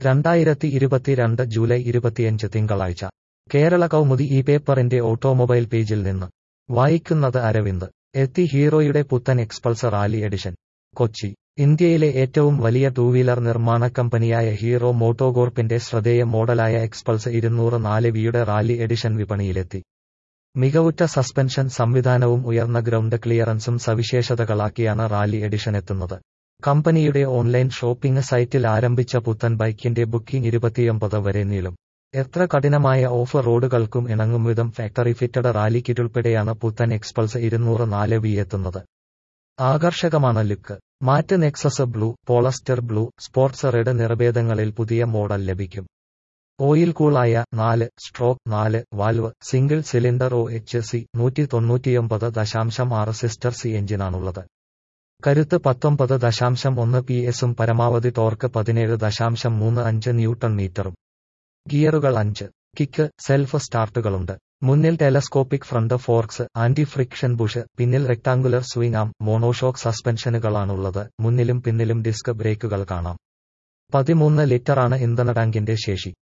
രണ്ടായിരത്തി ഇരുപത്തിരണ്ട് ജൂലൈ ഇരുപത്തിയഞ്ച് തിങ്കളാഴ്ച കേരള കൗമുദി ഈ പേപ്പറിന്റെ ഓട്ടോമൊബൈൽ പേജിൽ നിന്ന് വായിക്കുന്നത് അരവിന്ദ് എത്തി ഹീറോയുടെ പുത്തൻ എക്സ്പൾസർ റാലി എഡിഷൻ കൊച്ചി ഇന്ത്യയിലെ ഏറ്റവും വലിയ ടൂ വീലർ നിർമ്മാണ കമ്പനിയായ ഹീറോ മോട്ടോകോർപ്പിന്റെ ശ്രദ്ധേയ മോഡലായ എക്സ്പൾസ് ഇരുന്നൂറ് നാല് വിയുടെ റാലി എഡിഷൻ വിപണിയിലെത്തി മികവുറ്റ സസ്പെൻഷൻ സംവിധാനവും ഉയർന്ന ഗ്രൗണ്ട് ക്ലിയറൻസും സവിശേഷതകളാക്കിയാണ് റാലി എഡിഷൻ എത്തുന്നത് കമ്പനിയുടെ ഓൺലൈൻ ഷോപ്പിംഗ് സൈറ്റിൽ ആരംഭിച്ച പുത്തൻ ബൈക്കിന്റെ ബുക്കിംഗ് ഇരുപത്തിയൊമ്പത് വരെ നീളും എത്ര കഠിനമായ ഓഫ് റോഡുകൾക്കും ഇണങ്ങും വിധം ഫാക്ടറി ഫിറ്റഡ് റാലി കിറ്റുൾപ്പെടെയാണ് പുത്തൻ എക്സ്പൾസ് ഇരുന്നൂറ് നാല് വി എത്തുന്നത് ആകർഷകമാണ് look matte nexus blue polestar blue sports red നിറഭേദങ്ങളിൽ പുതിയ മോഡൽ ലഭിക്കും ഓയിൽ കൂളായ നാല് സ്ട്രോക്ക് നാല് valve single cylinder O H C നൂറ്റി തൊണ്ണൂറ്റിയൊമ്പത് ദശാംശം ആറ് സിസ്റ്റർ സി എഞ്ചിനാണുള്ളത് കരുത്ത് പത്തൊമ്പത് ദശാംശം ഒന്ന് പി എസും പരമാവധി ടോർക്ക് പതിനേഴ് ദശാംശം മൂന്ന് അഞ്ച് ന്യൂട്ടൺ മീറ്ററും ഗിയറുകൾ അഞ്ച് കിക്ക് സെൽഫ് സ്റ്റാർട്ടുകളുണ്ട് മുന്നിൽ telescopic front forks anti friction bush പിന്നിൽ റെക്ടാങ്കുലർ സ്വിംഗ് ആം മോണോഷോക്ക് സസ്പെൻഷനുകളാണുള്ളത് മുന്നിലും പിന്നിലും ഡിസ്ക് ബ്രേക്കുകൾ കാണാം പതിമൂന്ന് ലിറ്ററാണ് ഇന്ധന ടാങ്കിന്റെ ശേഷി